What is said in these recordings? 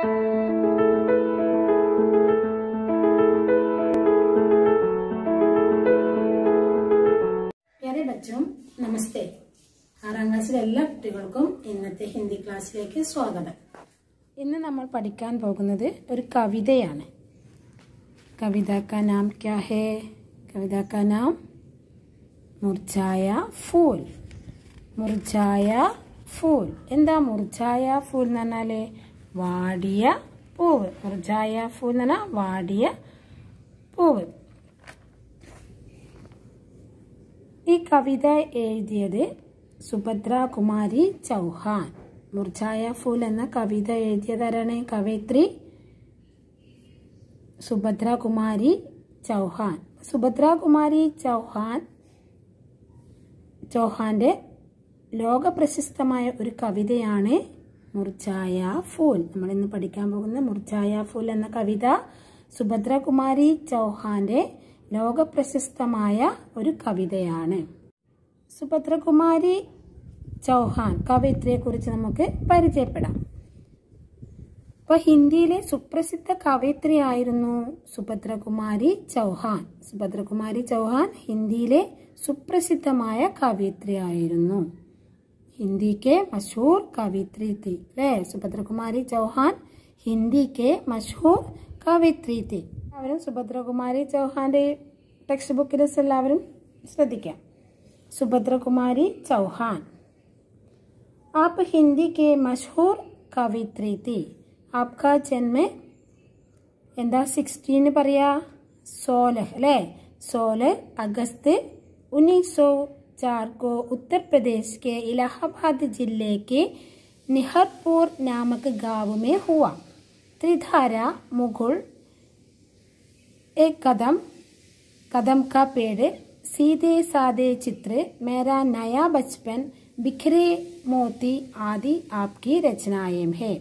പ്യാരെ ബച്ചും നമസ്തേ ആറാം ക്ലാസ്സിലെ എല്ലാ കുട്ടികൾക്കും ഇന്നത്തെ ഹിന്ദി ക്ലാസ്സിലേക്ക് സ്വാഗതം ഇന്ന് നമ്മൾ പഠിക്കാൻ പോകുന്നത് ഒരു കവിതയാണ് കവിത കാ നാം ക്യാ ഹേ കവിത കാ നാം മുർജായ ഫൂൽ മുർജായ ഫൂൽ എന്താ മുർജായ ഫൂൽ എന്ന് പറഞ്ഞാല് വാടിയ പൂവ് മുർജായ ഫൂൽ എന്ന് പറഞ്ഞാൽ വാടിയ പൂവ് ഈ കവിത എഴുതിയത് സുഭദ്ര കുമാരി ചൗഹാൻ മുർജായ ഫൂൽ എന്ന കവിത എഴുതിയതാരാണ് കവയിത്രി സുഭദ്ര കുമാരി ചൗഹാൻ സുഭദ്ര കുമാരി ചൗഹാൻ ചൗഹാന്റെ ലോകപ്രശസ്തമായ ഒരു കവിതയാണ് മുർജായ ഫൂൽ നമ്മൾ ഇന്ന് പഠിക്കാൻ പോകുന്ന മുർജായ ഫൂൽ എന്ന കവിത സുഭദ്ര കുമാരി ചൗഹാന്റെ ലോകപ്രശസ്തമായ ഒരു കവിതയാണ് സുഭദ്രകുമാരി ചൗഹാൻ കവയിത്രിയെ കുറിച്ച് നമുക്ക് പരിചയപ്പെടാം ഇപ്പൊ ഹിന്ദിയിലെ സുപ്രസിദ്ധ കവയിത്രിയായിരുന്നു സുഭദ്രകുമാരി ചൗഹാൻ സുഭദ്രകുമാരി ചൗഹാൻ ഹിന്ദിയിലെ സുപ്രസിദ്ധമായ കവയിത്രിയായിരുന്നു ഹിന്ദിക്ക് മഷൂർ കവിത്രി തി അല്ലേ സുഭദ്രകുമാരി ചൗഹാൻ ഹിന്ദിക്ക് മഷൂർ കവിത്രി തി എല്ലാവരും സുഭദ്രകുമാരി ചൗഹാന്റെ ടെക്സ്റ്റ് ബുക്കിൽ എല്ലാവരും ശ്രദ്ധിക്കാം സുഭദ്രകുമാരി ചൗഹാൻ आप हिंदी के मशहूर कवित्री थी आपका जन्म എന്താ സിക്സ്റ്റീന് പറയാ സോലഹ് അല്ലേ सोलह अगस्त उन्नीस सौ चार को उत्तर प्रदेश के इलाहाबाद जिले के निहरपुर नामक गांव में हुआ त्रिधारा मुगल एक कदम कदम का पेड़ सीधे सादे चित्र मेरा नया बचपन बिखरे मोती आदि आपकी रचनाएं हैं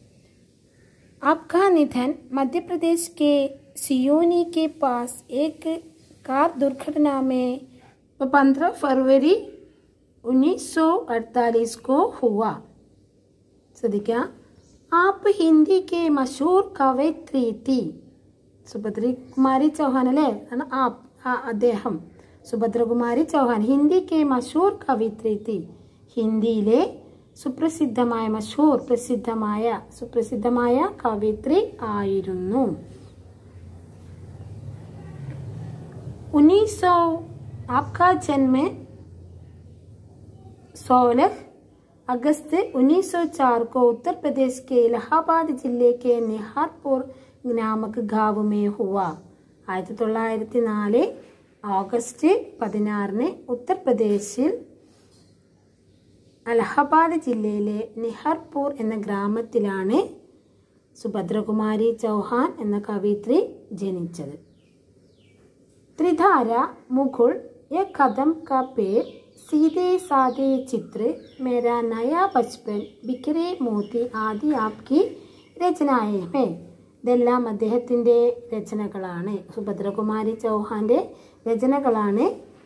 आपका निधन मध्य प्रदेश के सियोनी के पास एक कार दुर्घटना में 15 फरवरी 1948 को हुआ ശ്രദ്ധിക്കുക ആപ്പ് ഹിന്ദി കെ മഷൂർ കവയിത്രി തി സുഭദ്രകുമാരി ചൗഹാൻ അല്ലേ ആണ് ആപ്പ് ആ അദ്ദേഹം സുഭദ്രകുമാരി ചൗഹാൻ ഹിന്ദി കെ മഷൂർ കവിത്രി തി ഹിന്ദിയിലെ സുപ്രസിദ്ധമായ മഷൂർ പ്രസിദ്ധമായ സുപ്രസിദ്ധമായ കവിത്രി ആയിരുന്നു उन्नीस सौ आपका जन्म सोलह अगस्त 1904 को उत्तर प्रदेश के इलाहाबाद जिले के निहारपुर नामक गांव में हुआ ആയിരത്തി തൊള്ളായിരത്തി നാല് ഓഗസ്റ്റ് പതിനാറിന് ഉത്തർപ്രദേശിൽ അലഹബാദ് ജില്ലയിലെ നിഹർപൂർ എന്ന ഗ്രാമത്തിലാണ് സുഭദ്രകുമാരി ചൗഹാൻ എന്ന കവിത്രി ജനിച്ചത് त्रिधारा मुकुल ये कदम का पेड़ सीधे सादे चित्र मेरा नया बचपन बिखरे മോത്തി ആദി ആപ്കി രചനായേ ഹേ ഇതെല്ലാം അദ്ദേഹത്തിൻ്റെ രചനകളാണ് സുഭദ്രകുമാരി ചൗഹാന്റെ രചനകളാണ്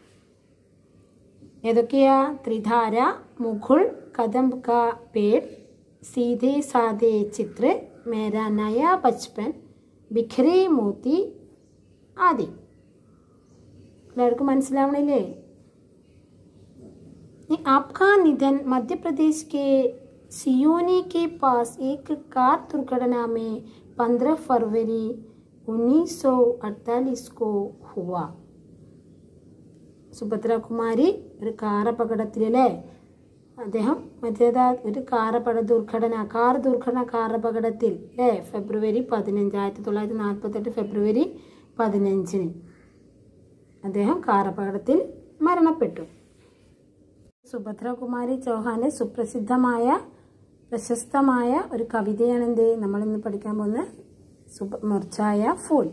ഏതൊക്കെയാ ത്രിധാര മുകുൾ കദം കാ പേട് സീതേ സാദേ ചിത്ര മേരാ നയാ ബച്പൻ ബിഖരേ മോത്തി ആദി എല്ലാവർക്കും മനസ്സിലാവണില്ലേ आपका निधन मध्य प्रदेश के सियोनी के पास एक कार दुर्घटना में 15 फरवरी 1948 को हुआ സുഭദ്ര കുമാരി ഒരു കാർ അപകടത്തിലല്ലേ അദ്ദേഹം മറ്റേതാ ഒരു കാർ അപകട ദുർഘടന കാർ ദുർഘടന കാർ അപകടത്തിൽ അല്ലേ ഫെബ്രുവരി പതിനഞ്ച് ആയിരത്തി തൊള്ളായിരത്തി നാൽപ്പത്തെട്ട് ഫെബ്രുവരി പതിനഞ്ചിന് അദ്ദേഹം കാർ അപകടത്തിൽ മരണപ്പെട്ടു സുഭദ്രകുമാരി ചൗഹാന്റെ സുപ്രസിദ്ധമായ പ്രശസ്തമായ ഒരു കവിതയാണ് എന്ത് നമ്മൾ ഇന്ന് പഠിക്കാൻ പോകുന്ന സുബ മുർച്ചായ ഫൂൽ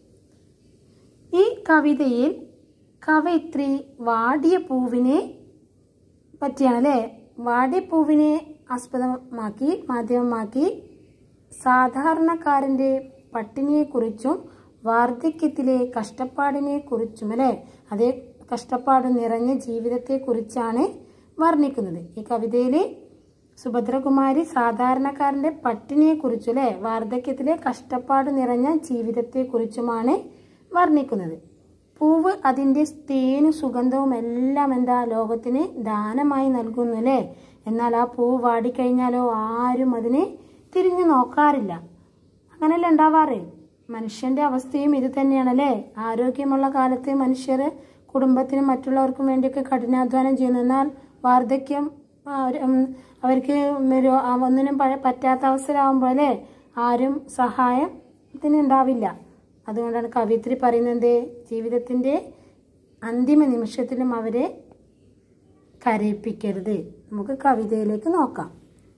ഈ കവിതയിൽ കവയിത്രി വാടിയ പൂവിനെ പറ്റിയാണ് അല്ലേ വാടിയ പൂവിനെ ആസ്പദമാക്കി മാധ്യമമാക്കി സാധാരണക്കാരൻ്റെ പട്ടിണിയെക്കുറിച്ചും വാർദ്ധക്യത്തിലെ കഷ്ടപ്പാടിനെ കുറിച്ചും അല്ലെ അതേ കഷ്ടപ്പാട് നിറഞ്ഞ ജീവിതത്തെക്കുറിച്ചാണ് വർണ്ണിക്കുന്നത് ഈ കവിതയിൽ സുഭദ്രകുമാരി സാധാരണക്കാരൻ്റെ പട്ടിണിയെക്കുറിച്ചും അല്ലേ വാർദ്ധക്യത്തിലെ കഷ്ടപ്പാട് നിറഞ്ഞ ജീവിതത്തെക്കുറിച്ചുമാണ് വർണ്ണിക്കുന്നത് പൂവ് അതിൻ്റെ തേനും സുഗന്ധവും എല്ലാം എന്താ ലോകത്തിന് ദാനമായി നൽകുന്നു അല്ലേ എന്നാൽ ആ പൂവ് വാടിക്കഴിഞ്ഞാലോ ആരും അതിനെ തിരിഞ്ഞു നോക്കാറില്ല അങ്ങനെയല്ല ഉണ്ടാവാറ് മനുഷ്യന്റെ അവസ്ഥയും ഇത് തന്നെയാണല്ലേ ആരോഗ്യമുള്ള കാലത്ത് മനുഷ്യർ കുടുംബത്തിനും മറ്റുള്ളവർക്കും വേണ്ടിയൊക്കെ കഠിനാധ്വാനം ചെയ്യുന്നു എന്നാൽ വാർദ്ധക്യം ആ, ഒരു, ഉം, അവർക്ക് രോ- ആ, ഒന്നിനും പഴ- പറ്റാത്ത അവസരമാകുമ്പോൾ അല്ലേ ആരും സഹായത്തിന് ഉണ്ടാവില്ല അതുകൊണ്ടാണ് കവിത്രി പറയുന്നത് ജീവിതത്തിൻ്റെ അന്തിമ നിമിഷത്തിലും അവരെ കരയിപ്പിക്കരുത് നമുക്ക് കവിതയിലേക്ക് നോക്കാം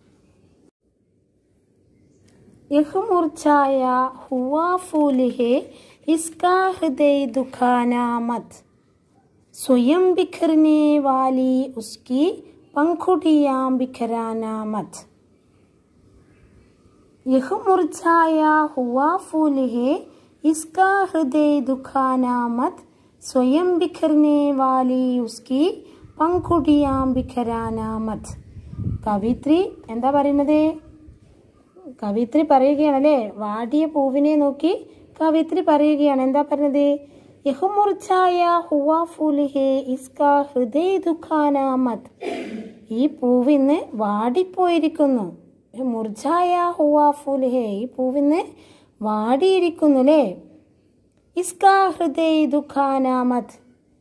यह मुरझाया हुआ फूल है इसका हृदय दुखाना मत स्वयं बिखरने वाली उसकी पंखुड़ियां बिखराना मत यह मुरझाया हुआ फूल है इसका हृदय दुखाना मत स्वयं बिखरने वाली उसकी पंखुड़ियां बिखराना मत കവിത്രി എന്താ പറയുന്നത് കവിത്രി പറയുകയാണല്ലേ വാടിയ പൂവിനെ നോക്കി കവിത്രി പറയുകയാണ് എന്താ പറഞ്ഞത് യഹുമുർച്ചായ ഹുവാ ഫുലിഹെ ഇസ്കാ ഹൃദയ ദുഃഖാനാമത് ഈ പൂവിന്ന് വാടിപ്പോയിരിക്കുന്നു മുർജായ ഹുവാ ഫുലിഹെ ഈ പൂവിന്ന് വാടിയിരിക്കുന്നു അല്ലേ ഇസ്കാ ഹൃദയ ദുഃഖാനാമത്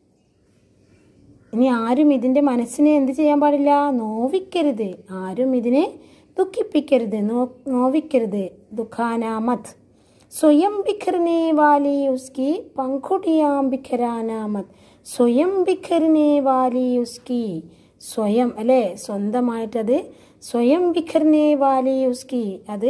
ഇനി ആരും ഇതിൻ്റെ മനസ്സിനെ എന്ത് ചെയ്യാൻ പാടില്ല നോവിക്കരുത് ആരും ഇതിനെ ദുഃഖിപ്പിക്കരുത് നോ നോവിക്കരുത് ദുഃഖാനാമത് സ്വയം ബിഖർനെ വാലി ഉസ്കി പങ്കുടിയാം ബിഖരാനാമത് സ്വയം ബിഖർനെ വാലി ഉസ്കി സ്വയം അല്ലേ സ്വന്തമായിട്ടത് സ്വയം ബിഖർനെ വാലി ഉസ്കി അത്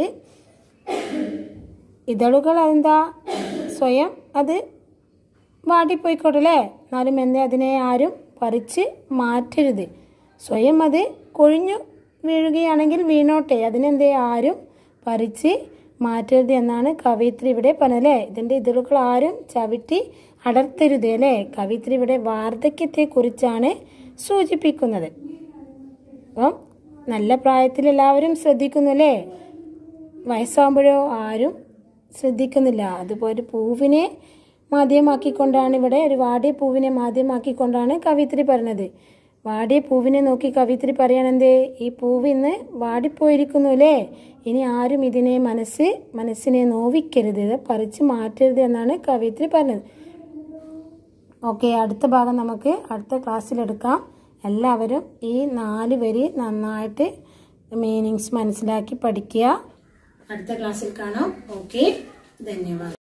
ഇതളുകൾ അതെന്താ സ്വയം അത് വാടിപ്പോയിക്കോട്ടെ അല്ലേ എന്നാലും എന്നെ അതിനെ ആരും പറിച്ച് മാറ്റരുത് സ്വയം അത് കൊഴിഞ്ഞു വീഴുകയാണെങ്കിൽ വീണോട്ടെ അതിനെന്തേ ആരും പറിച്ച് മാറ്റരുത് എന്നാണ് കവിത്രി ഇവിടെ പറഞ്ഞത് അല്ലേ ഇതിൻ്റെ ഇതളുകൾ ആരും ചവിട്ടി അടർത്തരുത് അല്ലേ കവിത്രി ഇവിടെ വാർദ്ധക്യത്തെക്കുറിച്ചാണ് സൂചിപ്പിക്കുന്നത് അപ്പം നല്ല പ്രായത്തിൽ എല്ലാവരും ശ്രദ്ധിക്കുന്നു അല്ലേ വയസ്സാകുമ്പോഴോ ആരും ശ്രദ്ധിക്കുന്നില്ല അതുപോലെ പൂവിനെ മാധ്യമാക്കിക്കൊണ്ടാണ് ഇവിടെ ഒരു വാടിയ പൂവിനെ മാധ്യമാക്കിക്കൊണ്ടാണ് കവിത്രി പറഞ്ഞത് വാടിയ പൂവിനെ നോക്കി കവിത്രി പറയണെന്തേ ഈ പൂവ് ഇന്ന് വാടിപ്പോയിരിക്കുന്നു അല്ലേ ഇനി ആരും ഇതിനെ മനസ്സ് മനസ്സിനെ നോവിക്കരുത് ഇത് പറിച്ച് മാറ്റരുത് എന്നാണ് കവിത്രി പറഞ്ഞത് ഓക്കെ അടുത്ത ഭാഗം നമുക്ക് അടുത്ത ക്ലാസ്സിലെടുക്കാം എല്ലാവരും ഈ നാല് വരി നന്നായിട്ട് മീനിങ്സ് മനസ്സിലാക്കി പഠിക്കുക അടുത്ത ക്ലാസ്സിൽ കാണാം ഓക്കെ ധന്യവാദം